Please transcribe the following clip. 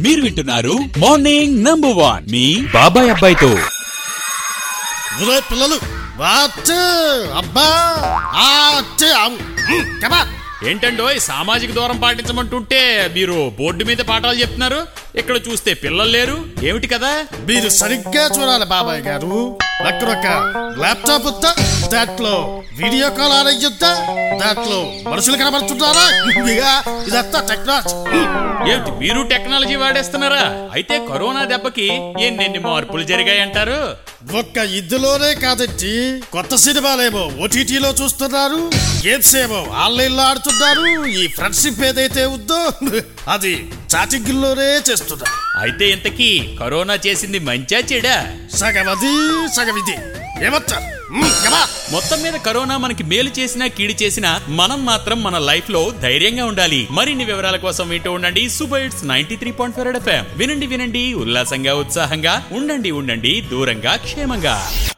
మీరు వింటున్నారు morning number one మీ బాబాయ్ అబ్బాయితో ఒరే పిల్లలు వాచ్ అబ్బా ఆచ్ అవ్. హ్మ్, come on. ఏంటండోయ్ సామాజిక దూరం పాటించమంటుంటే మీరు బోర్డు మీద పాఠాలు చెప్తున్నారు ఇక్కడ చూస్తే పిల్లలు లేరు ఏమిటి కదా మీరు సరిగ్గా చూడాలి బాబాయ్ గారు అక్కడ ఒక ల్యాప్టాప్ ఉందా దాంట్లో వీడియో కాల్ ఆన్ అయ్యుద్దా దాంట్లో మనుషులు కనబడుతున్నారా ఇదిగా ఇదంతా టెక్నాలజీ హ్మ్. ఏమిటి మీరు టెక్నాలజీ వాడేస్తున్నారా అయితే కరోనా దెబ్బకి ఎన్నెన్ని మార్పులు జరిగాయంటారు ఒక్క ఇందులోనే కాదండి కొత్త సినిమాలేమో ఓటీటీలో చూస్తున్నారు గేమ్స్ ఏమో ఆన్లైన్ లో ఆడుతున్నారు ఈ ఫ్రెండ్షిప్ ఏదైతే ఉందో అది చాటింగ్ లోనే చేస్తున్నారు అయితే ఇంతకీ కరోనా చేసింది మంచా చెడా సగం అది సగం ఇది ఏమంటారు హ్మ్, come on. మొత్తం మీద కరోనా మనకి మేలు చేసినా కీడు చేసినా మనం మాత్రం మన లైఫ్ లో ధైర్యంగా ఉండాలి మరిన్ని వివరాల కోసం వింటూ ఉండండి super hits ninety three point four FM వినండి వినండి ఉల్లాసంగా ఉత్సాహంగా ఉండండి ఉండండి దూరంగా క్షేమంగా